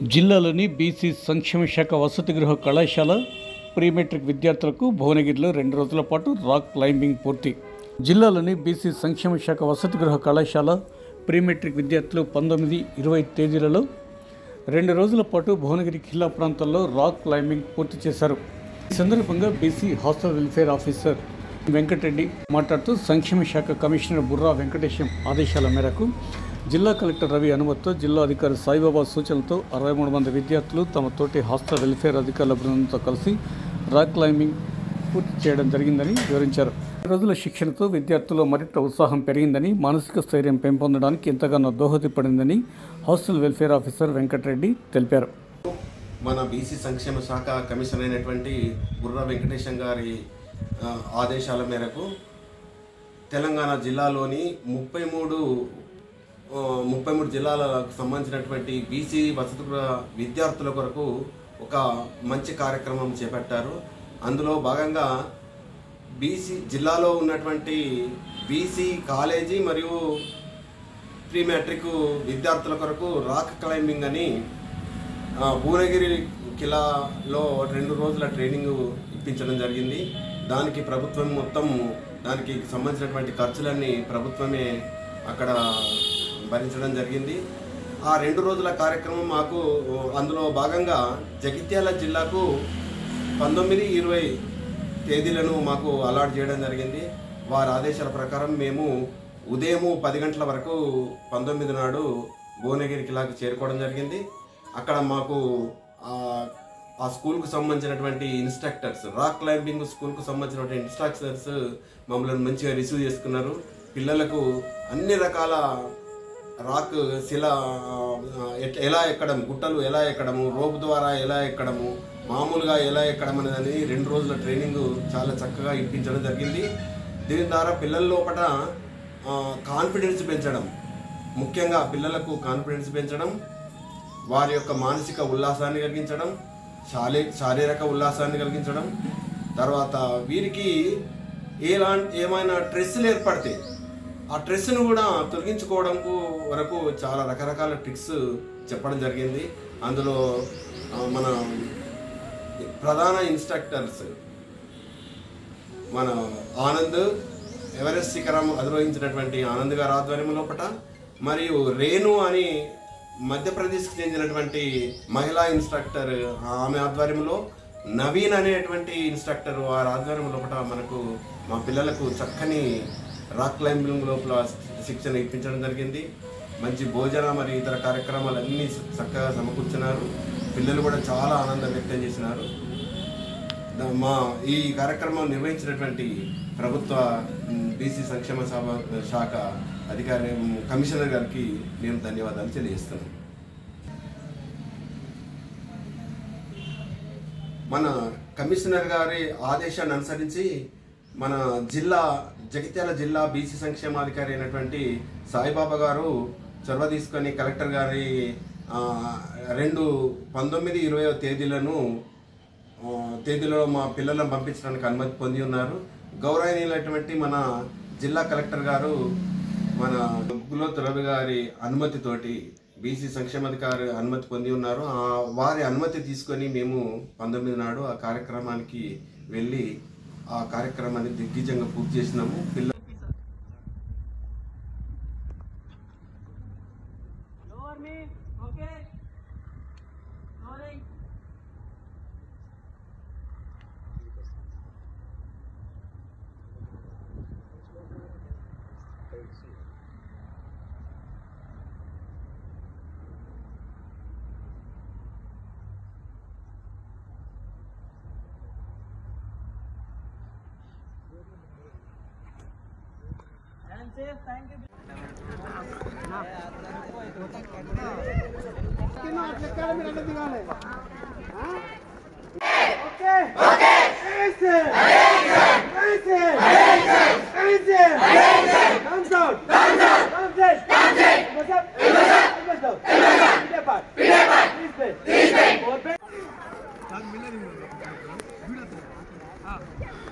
జిల్లాలోని బీసీ సంక్షేమ శాఖ వసతి గృహ కళాశాల ప్రీ మెట్రిక్ విద్యార్థులకు భువనగిరిలో రెండు రోజుల పాటు రాక్ క్లైంబింగ్ పూర్తి జిల్లాలోని బీసీ సంక్షేమ శాఖ వసతి గృహ కళాశాల ప్రీ మెట్రిక్ విద్యార్థులు పంతొమ్మిది ఇరవై తేదీలలో రెండు రోజుల పాటు భువనగిరి ఖిల్లా ప్రాంతాల్లో రాక్ క్లైంబింగ్ పూర్తి చేశారు ఈ సందర్భంగా BC hostel welfare officer Venkatareddy మాట్లాడుతూ సంక్షేమ శాఖ కమిషనర్ బుర్రా వెంకటేశం ఆదేశాల మేరకు జిల్లా కలెక్టర్ రవి అనుమతితో జిల్లా అధికారి సాయిబాబా సూచనలతో అరవై మూడు మంది విద్యార్థులు తమ తోటి హాస్టల్ వెల్ఫేర్ అధికారుల బృందంతో కలిసి రాక్ క్లైంబింగ్ పూర్తి చేయడం జరిగిందని వివరించారు ఈ రోజుల శిక్షణతో విద్యార్థుల్లో మరింత ఉత్సాహం పెరిగిందని మానసిక స్థైర్యం పెంపొందడానికి ఎంతగానో దోహదపడిందని హాస్టల్ వెల్ఫేర్ ఆఫీసర్ వెంకటరెడ్డి తెలిపారు మన బీసీ సంక్షేమ శాఖ కమిషనర్ అయినటువంటి బుర్రా వెంకటేశం గారి ఆ, ఆదేశాల మేరకు తెలంగాణ జిల్లాలోని ముప్పై మూడు ఆ, ముప్పై మూడు జిల్లాలకు సంబంధించినటువంటి బీసీ వసతి గృహ విద్యార్థుల కొరకు ఒక మంచి కార్యక్రమం చేపట్టారు అందులో భాగంగా బీసీ జిల్లాలో ఉన్నటువంటి బీసీ కాలేజీ మరియు ప్రీ మ్యాట్రిక్ విద్యార్థుల కొరకు రాక్ క్లైంబింగ్ అని ఆ, భువనగిరి కిలాలో రెండు రోజుల ట్రైనింగ్ ఇప్పించడం జరిగింది దానికి ప్రభుత్వం మొత్తం దానికి సంబంధించినటువంటి ఖర్చులన్నీ ప్రభుత్వమే అక్కడ భరించడం జరిగింది ఆ రెండు రోజుల కార్యక్రమం మాకు అందులో భాగంగా జగిత్యాల జిల్లాకు పంతొమ్మిది ఇరవై తేదీలను మాకు అలాట్ చేయడం జరిగింది వారి ఆదేశాల ప్రకారం మేము ఉదయము పది గంటల వరకు పంతొమ్మిది నాడు భువనగిరి కిలాకి చేరుకోవడం జరిగింది అక్కడ మాకు ఆ- ఆ స్కూల్కు సంబంధించినటువంటి ఇన్స్ట్రక్టర్స్ రాక్ క్లైంబింగ్ స్కూల్కు సంబంధించినటువంటి ఇన్స్ట్రక్టర్స్ మమ్మల్ని మంచిగా రిసీవ్ చేసుకున్నారు పిల్లలకు అన్ని రకాల రాక్ శిల ఆ, ఎట్- ఎలా ఎక్కడం గుట్టలు ఎలా ఎక్కడము రోపు ద్వారా ఎలా ఎక్కడము మామూలుగా ఎలా ఎక్కడం అనేది రెండు రోజుల ట్రైనింగ్ చాలా చక్కగా ఇప్పించడం జరిగింది దీని ద్వారా పిల్లల లోపల కాన్ఫిడెన్స్ పెంచడం ముఖ్యంగా పిల్లలకు కాన్ఫిడెన్స్ పెంచడం వారి యొక్క మానసిక ఉల్లాసాన్ని కలిగించడం శారీ శారీరక ఉల్లాసాన్ని కలిగించడం తర్వాత వీరికి ఎలాంటి ఏమైనా స్ట్రెస్లు ఏర్పడితే ఆ స్ట్రెస్ను కూడా తొలగించుకోవడం వరకు చాలా రకరకాల ట్రిక్స్ చెప్పడం జరిగింది అందులో ఆ, మన ప్రధాన ఇన్స్ట్రక్టర్స్ మన ఆనంద్ ఎవరెస్ట్ శిఖరం అధిరోహించినటువంటి ఆనంద్ గారి ఆధ్వర్యం లోపట మరియు రేణు అని మధ్యప్రదేశ్కి చెందినటువంటి మహిళా ఇన్స్ట్రక్టర్ ఆమె ఆధ్వర్యంలో నవీన్ అనేటువంటి ఇన్స్ట్రక్టర్ వారి ఆధ్వర్యం లోపల మనకు మా పిల్లలకు చక్కని రాక్ క్లైంబింగ్ లోపల శిక్షణ ఇప్పించడం జరిగింది మంచి భోజన మరియు ఇతర కార్యక్రమాలు అన్నీ చక్కగా సమకూర్చున్నారు పిల్లలు కూడా చాలా ఆనందం వ్యక్తం చేసినారు ద- మా ఈ కార్యక్రమం నిర్వహించినటువంటి ప్రభుత్వ మ్, బీసీ సంక్షేమ సభ శాఖ అధికారి మ్, కమిషనర్ గారికి నేను ధన్యవాదాలు తెలియజేస్తున్నాను మన కమిషనర్ గారి ఆదేశాన్ని అనుసరించి మన జిల్లా జగిత్యాల జిల్లా బీసీ సంక్షేమాధికారి అయినటువంటి సాయిబాబా గారు చొరవ తీసుకొని కలెక్టర్ గారి ఆ, రెండు పంతొమ్మిది ఇరవై తేదీలను ఆ, తేదీలో మా పిల్లలను పంపించడానికి అనుమతి పొంది ఉన్నారు గౌరవనీయులైనటువంటి మన జిల్లా కలెక్టర్ గారు మన గులోత్ రవి గారి అనుమతితోటి బీసీ సంక్షేమాధికారి అనుమతి పొంది ఉన్నారు ఆ వారి అనుమతి తీసుకొని మేము పంతొమ్మిది నాడు ఆ కార్యక్రమానికి వెళ్ళి ఆ కార్యక్రమాన్ని దిగ్విజయంగా పూర్తి చేసినాము పిల్ల Lower me, okay? Lowering. And safe, thank you. Please,